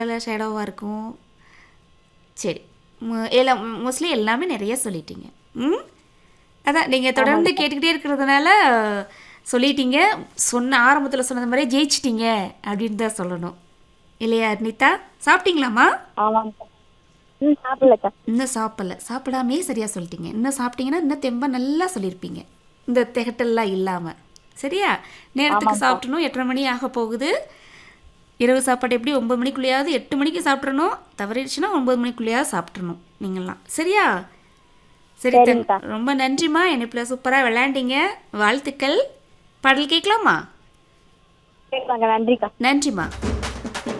ஷேடோவாக இருக்கும் சரி மு- எல்லாம் மோஸ்ட்லி எல்லாமே நிறைய சொல்லிட்டீங்க ம் அதான் நீங்கள் தொடர்ந்து கேட்டுக்கிட்டே இருக்கிறதுனால சொல்லிட்டீங்க சொன்ன ஆரம்பத்தில் சொன்னது மாதிரியே ஜெயிச்சிட்டீங்க அப்படின்னு தான் சொல்லணும் இல்லையா அர்னிதா சாப்பிட்டீங்களாம்மா ஆமாங்கக்கா ம் சாப்பிடலக்கா இன்னும் சாப்பிடல சாப்பிடாமே சரியாக சொல்லிட்டீங்க இன்னும் சாப்பிட்டீங்கன்னா இன்னும் தெம்ப நல்லா சொல்லியிருப்பீங்க இந்த திகட்டல்லாம் இல்லாமல் சரியா நேரத்துக்கு சாப்பிட்டணும் எட்டரை மணி ஆக போகுது இரவு சாப்பாடு எப்படி ஒம்பது மணிக்குள்ளேயாவது எட்டு மணிக்கு சாப்பிட்றணும் தவறிடுச்சுன்னா ஒம்பது மணிக்குள்ளேயாவது சாப்பிட்றணும் நீங்களாம் சரியா சரி தன் சரிங்கக்கா. ரொம்ப நன்றிம்மா என்னை சூப்பராக விளையாண்டீங்க வாழ்த்துக்கள் பாடல் கேட்கலாமா கேட்கலாங்க நன்றிக்கா நன்றிம்மா